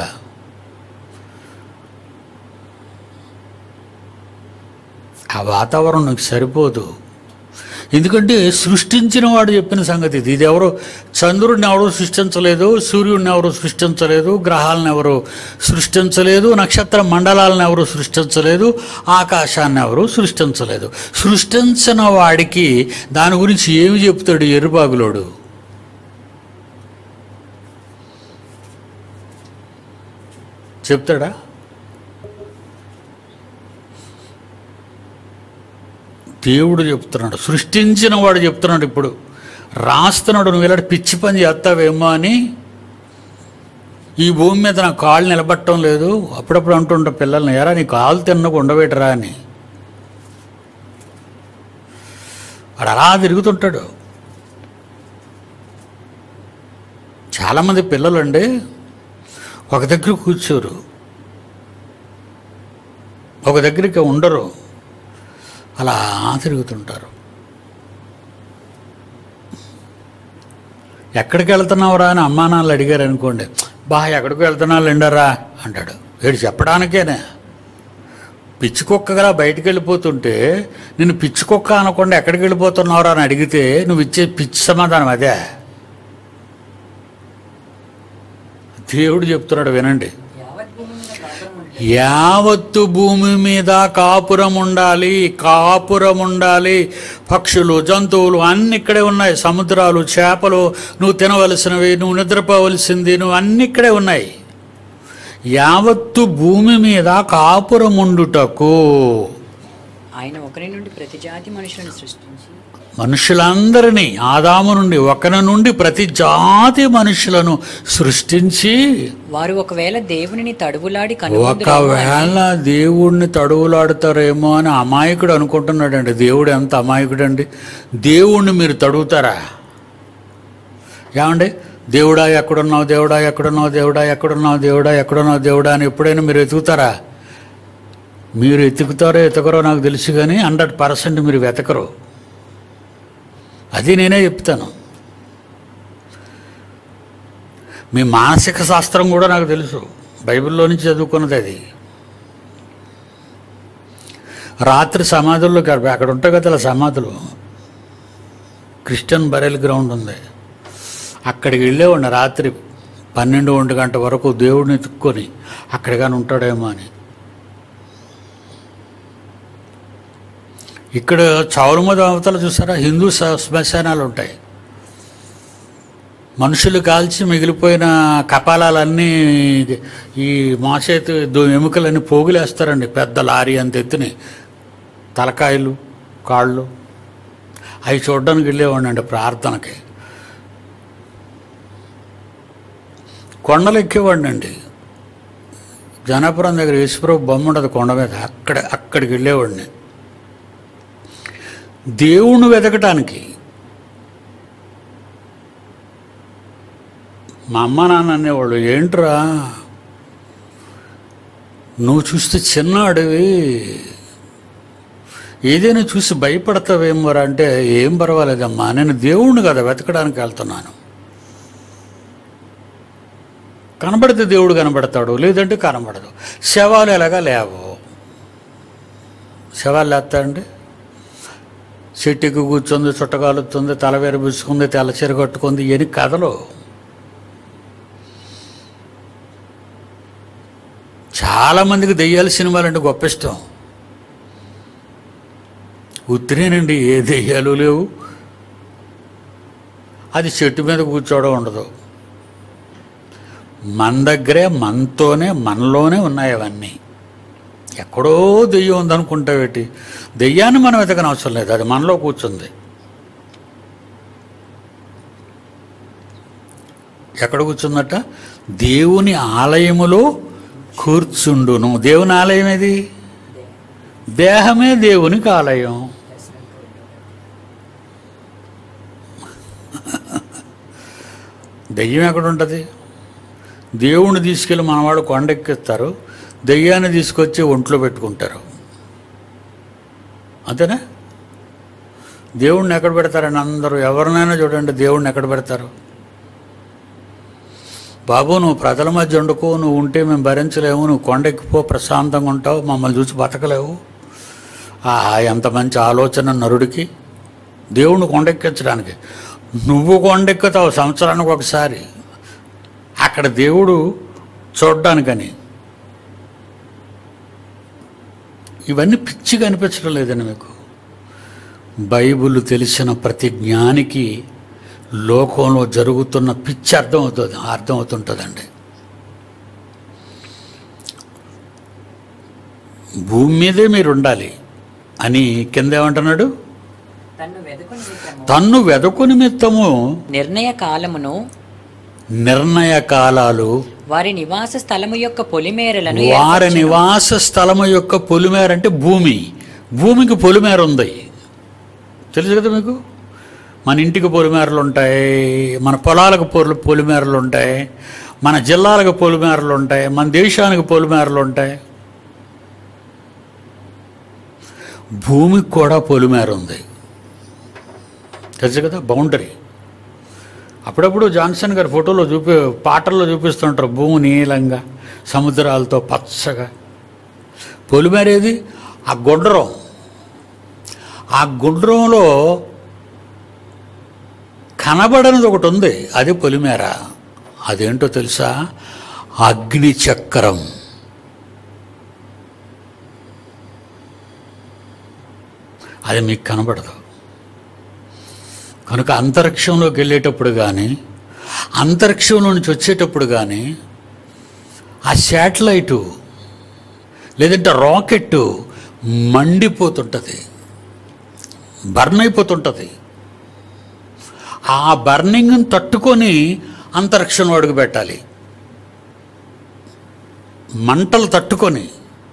ఆ వాతావరణం నీకు సరిపోదు ఎందుకంటే సృష్టించిన వాడు చెప్పిన సంగతి ఇది ఇది ఎవరు చంద్రుడిని ఎవరు సృష్టించలేదు సూర్యుడిని ఎవరు సృష్టించలేదు గ్రహాలను ఎవరు సృష్టించలేదు నక్షత్ర మండలాలను ఎవరు సృష్టించలేదు ఆకాశాన్ని ఎవరు సృష్టించలేదు సృష్టించిన వాడికి దాని గురించి ఏమి చెప్తాడు ఎరుబాగులోడు చెప్తాడా దేవుడు చెప్తున్నాడు సృష్టించిన వాడు చెప్తున్నాడు ఇప్పుడు రాస్తున్నాడు నువ్వు ఇలాంటి పిచ్చి పని చేస్తావేమో అని ఈ భూమి మీద నా కాళ్ళు నిలబట్టడం లేదు అప్పుడప్పుడు అంటుంటా పిల్లల్ని ఎరా నీ కాలు తిన్నకు ఉండబెట్టరా అని వాడు అలా తిరుగుతుంటాడు చాలామంది పిల్లలండి ఒక దగ్గర కూర్చోరు ఒక దగ్గరికి ఉండరు అలా తిరుగుతుంటారు ఎక్కడికి వెళ్తున్నావురా అని అమ్మా నాన్నలు అడిగారు అనుకోండి బా ఎక్కడికి వెళ్తున్నావు ఎండరా అంటాడు వీడు చెప్పడానికేనే పిచ్చి కుక్కగా బయటికి వెళ్ళిపోతుంటే నిన్ను పిచ్చి కుక్క అనకుండా ఎక్కడికి వెళ్ళిపోతున్నావురా అని అడిగితే నువ్వు ఇచ్చే పిచ్చి సమాధానం అదే దేవుడు చెప్తున్నాడు వినండి యావత్తు భూమి మీద కాపురం ఉండాలి కాపురం ఉండాలి పక్షులు జంతువులు అన్ని ఇక్కడే ఉన్నాయి సముద్రాలు చేపలు నువ్వు తినవలసినవి నువ్వు నిద్రపోవలసింది నువ్వు అన్ని ఇక్కడే ఉన్నాయి యావత్తు భూమి మీద కాపురం ఉండుటకు ఆయన ఒకరి నుండి ప్రతి జాతి మనుషులను సృష్టించి మనుషులందరినీ ఆదాము నుండి ఒకరి నుండి ప్రతి జాతి మనుషులను సృష్టించి వారు ఒకవేళ దేవునిని తడువులాడి కనుగొందురేమో ఒకవేళ దేవుణ్ణి తడువులాడుతారేమో అని అమాయకుడు అనుకుంటున్నాడండి దేవుడు ఎంత అమాయకుడండి దేవుణ్ణి మీరు తడుగుతారా ఏమండి దేవుడా ఎక్కడున్నావు దేవుడా ఎక్కడున్నావు దేవుడా ఎక్కడున్నావు దేవుడా ఎక్కడున్నావు దేవుడా అని ఎప్పుడైనా మీరు ఎతుకుతారా మీరు ఎతుకుతారో ఎతకరో నాకు తెలుసు కానీ హండ్రెడ్ పర్సెంట్ మీరు వెతకరు అది నేనే చెప్తాను మీ మానసిక శాస్త్రం కూడా నాకు తెలుసు బైబిల్లో నుంచి చదువుకున్నది అది రాత్రి సమాధుల్లో గడిపి అక్కడ ఉంటాయి కదా ఇలా సమాధులు క్రిస్టియన్ బరెల్ గ్రౌండ్ ఉంది అక్కడికి వెళ్ళేవాడిని రాత్రి పన్నెండు ఒంటి గంట వరకు దేవుడిని ఎత్తుక్కొని అక్కడ కానీ ఉంటాడేమో అని ఇక్కడ చౌరమద అవతల చూసారా హిందూ స- శ్మశానాలు ఉంటాయి మనుషులు కాల్చి మిగిలిపోయిన కపాలాలన్నీ ఈ మోసేతు దో ఎముకలన్నీ పోగులేస్తారండి పెద్ద లారీ అంత ఎత్తుని తలకాయలు కాళ్ళు అవి చూడడానికి వెళ్ళేవాడిని అండి ప్రార్థనకి కొండలు ఎక్కేవాడిని అండి జనాపురం దగ్గర యేసుప్రభు బొమ్మ ఉండదు కొండ మీద అక్కడ అక్కడికి వెళ్ళేవాడిని దేవుణ్ణి వెతకటానికి మా అమ్మ నాన్న అనేవాళ్ళు ఏంట్రా నువ్వు చూస్తే చిన్నాడివి ఏదైనా చూసి భయపడతావేమోరా అంటే ఏం పర్వాలేదమ్మా నేను దేవుణ్ణి కదా వెతకడానికి వెళ్తున్నాను కనబడితే దేవుడు కనబడతాడు లేదంటే కనబడదు శవాలు ఎలాగా లేవు శవాలు లేస్తాయండి చెట్టుకి కూర్చుంది చుట్టకాలుతుంది తల విరబుచ్చుకుంది తెల్ల చీర కట్టుకుంది ఇవన్నీ కథలు చాలామందికి దెయ్యాల సినిమాలంటే గొప్ప ఇష్టం ఉత్తిరేనండి ఏ దెయ్యాలు లేవు అది చెట్టు మీద కూర్చోవడం ఉండదు మన దగ్గరే మనతోనే మనలోనే ఉన్నాయి అవన్నీ ఎక్కడో దెయ్యం ఉందనుకుంటావేటి దెయ్యాన్ని మనం వెతకని అవసరం లేదు అది మనలో కూర్చుంది ఎక్కడ కూర్చుందట దేవుని ఆలయములో కూర్చుండును దేవుని ఆలయం ఏది దేహమే దేవునికి ఆలయం దెయ్యం ఎక్కడ ఉంటుంది దేవుణ్ణి తీసుకెళ్ళి మనవాడు కొండెక్కిస్తారు దెయ్యాన్ని తీసుకొచ్చి ఒంట్లో పెట్టుకుంటారు అంతేనా దేవుణ్ణి ఎక్కడ పెడతారని అందరూ ఎవరినైనా చూడండి దేవుణ్ణి ఎక్కడ పెడతారు బాబు నువ్వు ప్రజల మధ్య వండుకో నువ్వు ఉంటే మేము భరించలేము నువ్వు కొండెక్కిపో ప్రశాంతంగా ఉంటావు మమ్మల్ని చూసి బతకలేవు ఆ ఎంత మంచి ఆలోచన నరుడికి దేవుణ్ణి కొండెక్కించడానికి నువ్వు కొండెక్కుతావు సంవత్సరానికి ఒకసారి అక్కడ దేవుడు చూడ్డానికని ఇవన్నీ పిచ్చిగా అనిపించడం లేదండి మీకు బైబిల్ తెలిసిన ప్రతి జ్ఞానికి లోకంలో జరుగుతున్న పిచ్చి అర్థమవుతుంది అర్థమవుతుంటుందండి భూమి మీదే మీరు ఉండాలి అని కింద ఏమంటున్నాడు తన్ను వెదుకుని నిమిత్తము తన్ను వెదకు నిమిత్తము నిర్ణయ కాలమును నిర్ణయ కాలాలు వారి నివాస స్థలము యొక్క పొలిమేరలను వారి ఏర్పరచెను. నివాస స్థలము యొక్క పొలిమేర అంటే భూమి భూమికి పొలిమేర ఉంది తెలుసు కదా మీకు మన ఇంటికి పొలిమేరలు ఉంటాయి మన పొలాలకు పొలి పొలిమేరలు ఉంటాయి మన జిల్లాలకు పొలిమేరలు ఉంటాయి మన దేశానికి పొలిమేరలు ఉంటాయి భూమికి కూడా పొలిమేర ఉంది తెలుసు కదా బౌండరీ అప్పుడప్పుడు జాన్సన్ గారి ఫోటోలో చూపి పాటల్లో చూపిస్తుంటారు భూమి నీలంగా సముద్రాలతో పచ్చగా పొలిమేరేది ఆ గుండ్రం ఆ గుండ్రంలో కనబడనిది ఒకటి ఉంది అది పొలిమేర అదేంటో తెలుసా అగ్ని చక్రం అది మీకు కనబడదు కనుక అంతరిక్షంలోకి వెళ్ళేటప్పుడు కానీ అంతరిక్షంలో నుంచి వచ్చేటప్పుడు కానీ ఆ శాటిలైటు లేదంటే రాకెట్ మండిపోతుంటుంది బర్న్ అయిపోతుంటుంది ఆ బర్నింగ్ని తట్టుకొని అంతరిక్షంలో అడుగు పెట్టాలి మంటలు తట్టుకొని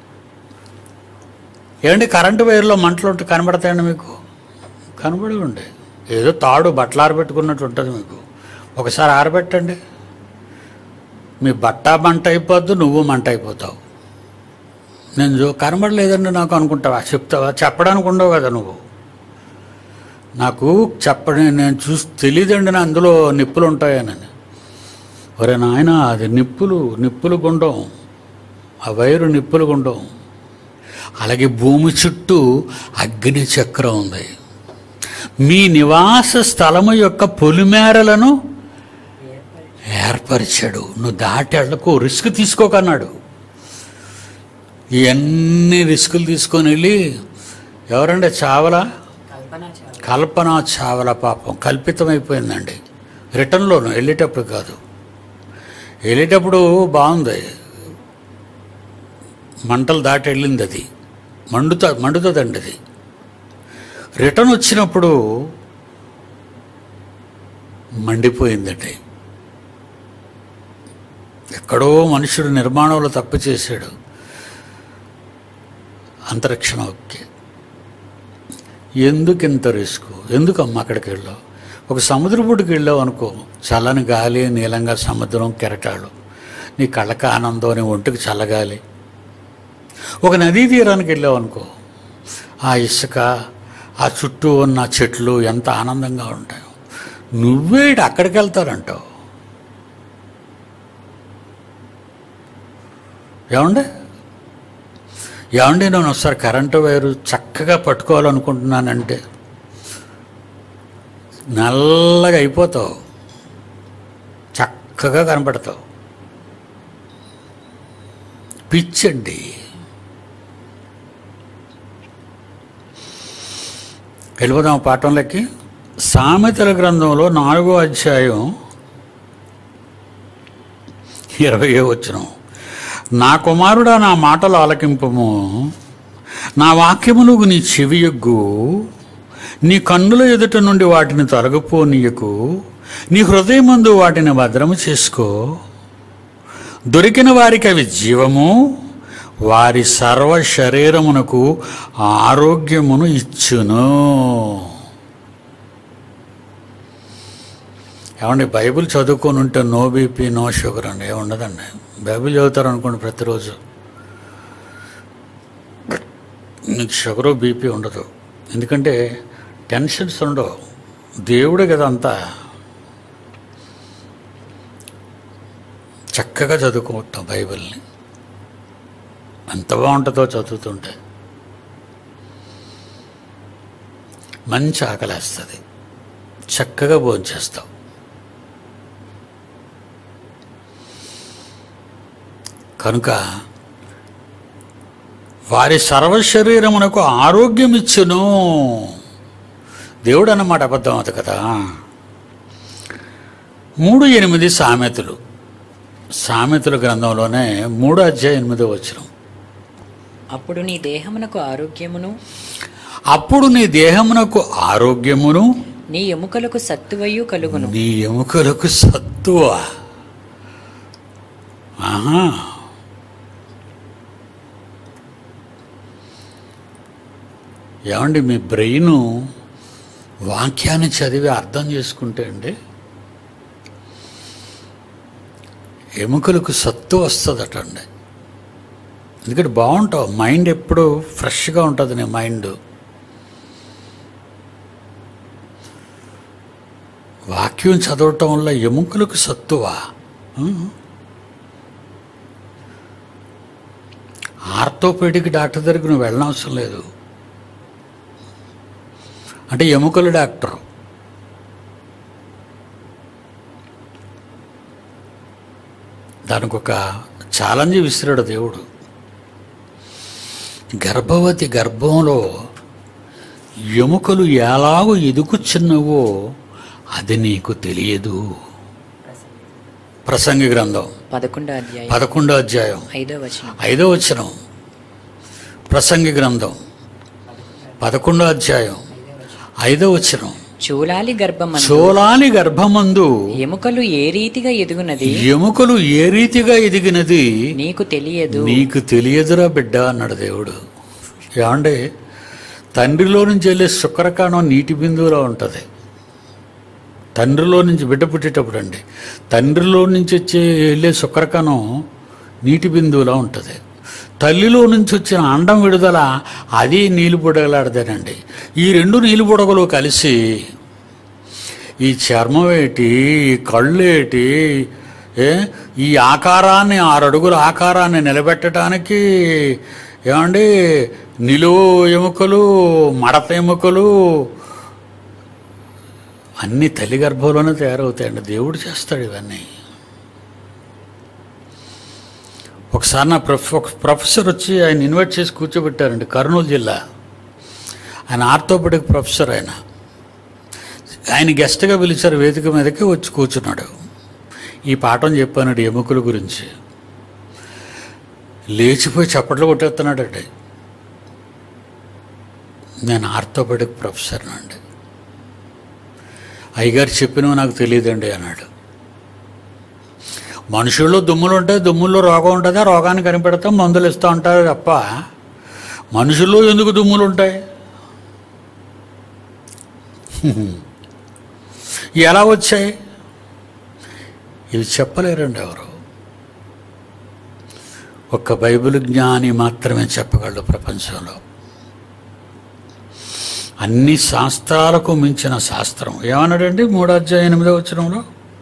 ఏమండి కరెంటు వైర్లో మంటలు ఉంటే కనబడతాయండి మీకు కనబడి ఉండే ఏదో తాడు బట్టలు ఆరబెట్టుకున్నట్టు ఉంటుంది మీకు ఒకసారి ఆరబెట్టండి మీ బట్ట మంట అయిపోద్దు నువ్వు మంట అయిపోతావు నేను చూ- కనబడలేదండి నాకు అనుకుంటావా చెప్తావా చెప్పడానికి ఉండవు కదా నువ్వు నాకు చెప్పడం నేను చూసి తెలియదండి నా అందులో నిప్పులు ఉంటాయనని ఒరే నాయన అది నిప్పులు నిప్పులు గుండం ఆ వైరు నిప్పులు గుండం అలాగే భూమి చుట్టూ అగ్ని చక్రం ఉంది మీ నివాస స్థలము యొక్క పొలిమేరలను ఏర్పరిచాడు నువ్వు దాటి వెళ్ళకు రిస్క్ తీసుకోకన్నాడు ఇవన్నీ రిస్కులు తీసుకొని వెళ్ళి ఎవరంటే చావలా కల్పన చాలు. కల్పన చావల పాపం కల్పితమైపోయిందండి రిటర్న్లోను వెళ్ళేటప్పుడు కాదు వెళ్ళేటప్పుడు బాగుంది మంటలు దాటి వెళ్ళింది అది మండుతా మండుతుందండి అది రిటర్న్ వచ్చినప్పుడు మండిపోయిందండి ఎక్కడో మనుషుడు నిర్మాణంలో తప్పు చేశాడు అంతరిక్షణ ఓకే ఎందుకు ఇంత రిస్క్ ఎందుకు అమ్మ అక్కడికి వెళ్ళావు ఒక సముద్రపుడికి వెళ్ళావు అనుకో చల్లని గాలి నీలంగా సముద్రం కెరటాలు నీ కళ్ళకి ఆనందం నీ ఒంటికి చల్లగాలి ఒక నదీ తీరానికి వెళ్ళావు అనుకో ఆ ఇసుక ఆ చుట్టూ ఉన్న చెట్లు ఎంత ఆనందంగా ఉంటాయో నువ్వే ఇటు అక్కడికి వెళ్తారంటావు ఏమండి ఏమండి నేను ఒకసారి కరెంటు వైరు చక్కగా పట్టుకోవాలనుకుంటున్నానంటే నల్లగా అయిపోతావు చక్కగా కనపడతావు పిచ్చండి వెళ్ళిపోదాం పాఠంలోకి సామెతల గ్రంథంలో నాలుగో అధ్యాయం ఇరవై వచ్చినాం నా కుమారుడా నా మాటలు ఆలకింపము నా వాక్యములకు నీ చెవియొగ్గు నీ కన్నుల ఎదుట నుండి వాటిని తొలగిపోనీయకు నీ హృదయమందు వాటిని భద్రము చేసుకో దొరికిన వారికి అవి జీవము వారి సర్వ శరీరమునకు ఆరోగ్యమును ఇచ్చును ఏమండి బైబిల్ చదువుకొని ఉంటే నో బీపీ నో షుగర్ అండి ఏముండదండి బైబిల్ చదువుతారు అనుకోండి ప్రతిరోజు నీకు షుగరు బీపీ ఉండదు ఎందుకంటే టెన్షన్స్ ఉండవు దేవుడే కదా అంతా చక్కగా చదువుకుంటాం బైబిల్ని ఎంత బాగుంటుందో చదువుతుంటే మంచి ఆకలేస్తుంది చక్కగా భోంచేస్తావు కనుక వారి సర్వశరీరమునకు ఆరోగ్యం ఇచ్చును దేవుడు అన్నమాట అబద్ధం అవుతుంది కదా మూడు ఎనిమిది సామెతలు సామెతల గ్రంథంలోనే మూడు అధ్యాయ ఎనిమిదో వచ్చిన అప్పుడు నీ దేహమునకు ఆరోగ్యమును అప్పుడు నీ దేహమునకు ఆరోగ్యమును నీ ఎముకలకు సత్తువయు కలుగును నీ ఎముకలకు సత్తువ ఆహా ఏమండి మీ బ్రెయిన్ వాక్యాన్ని చదివి అర్థం చేసుకుంటే అండి ఎముకలకు సత్తు వస్తుందట అండి ఎందుకంటే బాగుంటావు మైండ్ ఎప్పుడు ఫ్రెష్గా ఉంటుంది నీ మైండ్ వాక్యం చదవటం వల్ల ఎముకలకు సత్తువా ఆర్థోపెడిక్ డాక్టర్ దగ్గరికి నువ్వు వెళ్ళనవసరం లేదు అంటే ఎముకల డాక్టర్ దానికి ఒక ఛాలెంజ్ విసిరాడు దేవుడు గర్భవతి గర్భంలో ఎముకలు ఎలాగో ఎదుగుచున్నవో అది నీకు తెలియదు ప్రసంగి గ్రంథం పదకొండో అధ్యాయం పదకొండో అధ్యాయం ఐదో వచనం ఐదో వచనం ప్రసంగి గ్రంథం పదకొండో అధ్యాయం ఐదో వచనం చూలాలి గర్భమందు చోలాని గర్భమందు ఎముకలు ఏ రీతిగా ఎదుగునది ఎముకలు ఏ రీతిగా ఎదిగినది నీకు తెలియదు నీకు తెలియదురా బిడ్డ అన్నాడు దేవుడు ఏమంటే తండ్రిలో నుంచి వెళ్ళే శుక్రకాణం నీటి బిందువులో ఉంటుంది తండ్రిలో నుంచి బిడ్డ పుట్టేటప్పుడు అండి తండ్రిలో నుంచి వచ్చే వెళ్ళే శుక్రకణం నీటి బిందువులా ఉంటుంది తల్లిలో నుంచి వచ్చిన అండం విడుదల అది నీళ్ళు బుడగలాడదేనండి ఈ రెండు నీళ్ళు బుడగలు కలిసి ఈ చర్మం ఏంటి ఈ కళ్ళు ఏంటి ఏ ఈ ఆకారాన్ని ఆరు అడుగుల ఆకారాన్ని నిలబెట్టడానికి ఏమండి నిలువు ఎముకలు మడత ఎముకలు అన్ని తల్లి గర్భంలోనే తయారవుతాయండి దేవుడు చేస్తాడు ఇవన్నీ ఒకసారి నా ప్రొఫ్ ఒక ప్రొఫెసర్ వచ్చి ఆయన ఇన్వైట్ చేసి కూర్చోబెట్టారండి కర్నూలు జిల్లా ఆయన ఆర్థోపెడిక్ ప్రొఫెసర్ ఆయన ఆయన గెస్ట్గా పిలిచారు వేదిక మీదకి వచ్చి కూర్చున్నాడు ఈ పాఠం చెప్పానండి ఎముకల గురించి లేచిపోయి చప్పట్లు కొట్టేస్తున్నాడండి నేను ఆర్థోపెడిక్ ప్రొఫెసర్ అండి అయ్యగారు చెప్పినవి నాకు తెలియదండి అన్నాడు మనుషుల్లో దుమ్ములు ఉంటాయి దుమ్ముల్లో రోగం ఉంటుంది ఆ రోగాన్ని కనిపెడతాం మందులు ఇస్తూ ఉంటారు తప్ప మనుషుల్లో ఎందుకు దుమ్ములు ఉంటాయి ఎలా వచ్చాయి ఇవి చెప్పలేరండి ఎవరు ఒక్క బైబిల్ జ్ఞాని మాత్రమే చెప్పగలడు ప్రపంచంలో అన్ని శాస్త్రాలకు మించిన శాస్త్రం ఏమన్నాడండి మూడో అధ్యాయం ఎనిమిదో వచ్చినంలో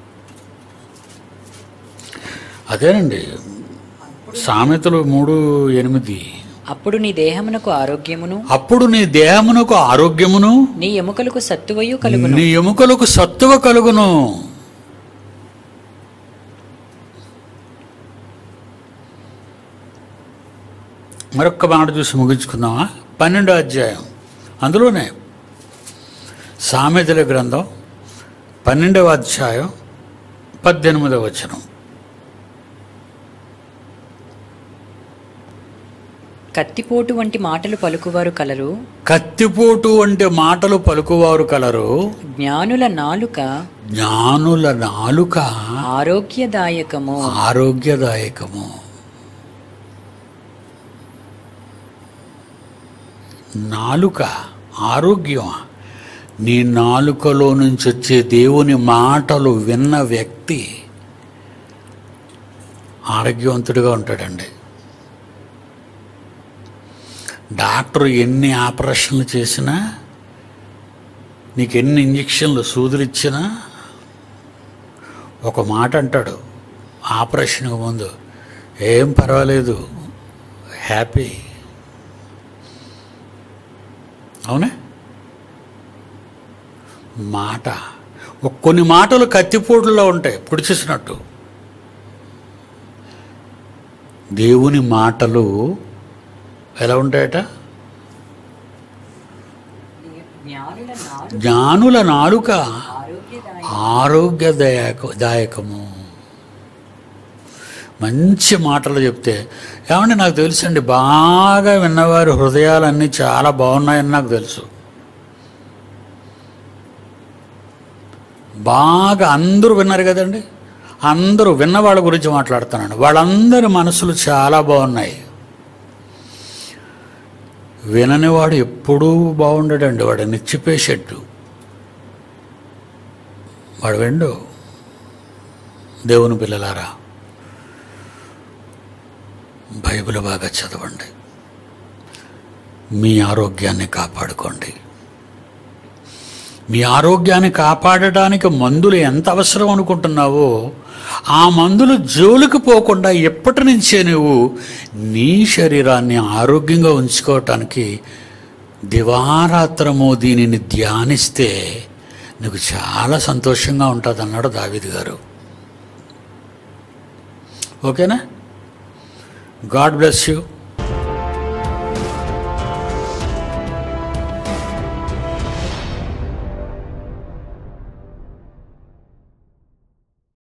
అదేనండి సామెతలు మూడు ఎనిమిది అప్పుడు నీ దేహమునకు ఆరోగ్యమును అప్పుడు నీ దేహమునకు ఆరోగ్యమును నీ ఎముకలకు సత్తువయు కలుగును నీ ఎముకలకు సత్తువ కలుగును మరొక్క మాట చూసి ముగించుకుందామా పన్నెండో అధ్యాయం అందులోనే సామెతల గ్రంథం పన్నెండవ అధ్యాయం పద్దెనిమిదవ వచనం కత్తిపోటు వంటి మాటలు పలుకువారు కలరు కత్తిపోటు వంటి మాటలు పలుకువారు కలరు జ్ఞానుల నాలుక జ్ఞానుల నాలుక ఆరోగ్యదాయకము ఆరోగ్యదాయకము నాలుక ఆరోగ్యం నీ నాలుకలో నుంచి వచ్చే దేవుని మాటలు విన్న వ్యక్తి ఆరోగ్యవంతుడిగా ఉంటాడండి డాక్టర్ ఎన్ని ఆపరేషన్లు చేసినా నీకు ఎన్ని ఇంజక్షన్లు సూదులు ఇచ్చినా ఒక మాట అంటాడు ఆపరేషన్కి ముందు ఏం పర్వాలేదు హ్యాపీ అవునా మాట ఒక- కొన్ని మాటలు కత్తిపోటులో ఉంటాయి పొడిచేసినట్టు దేవుని మాటలు ఎలా ఉంటాయట జ్ఞానుల నాడు జ్ఞానుల నాలుక ఆరోగ్యదాయ ఆరోగ్యదాయక దాయకము మంచి మాటలు చెప్తే ఏమంటే నాకు తెలుసండి బాగా విన్నవారి హృదయాలన్నీ చాలా బాగున్నాయని నాకు తెలుసు బాగా అందరూ విన్నారు కదండి అందరూ విన్న వాళ్ళ గురించి మాట్లాడుతున్నాను వాళ్ళందరి మనసులు చాలా బాగున్నాయి వినని వాడు ఎప్పుడూ బాగుండడండి వాడు నిచ్చిపేసేట్టు వాడు వెండు దేవుని పిల్లలారా బైబిల్ బాగా చదవండి మీ ఆరోగ్యాన్ని కాపాడుకోండి మీ ఆరోగ్యాన్ని కాపాడడానికి మందులు ఎంత అవసరం అనుకుంటున్నావో ఆ మందులు జోలికి పోకుండా ఎప్పటి నుంచే నువ్వు నీ శరీరాన్ని ఆరోగ్యంగా ఉంచుకోవటానికి దివారాత్రము దీనిని ధ్యానిస్తే నీకు చాలా సంతోషంగా ఉంటుంది అన్నాడు దావిద్ గారు ఓకేనా గాడ్ బ్లెస్ యూ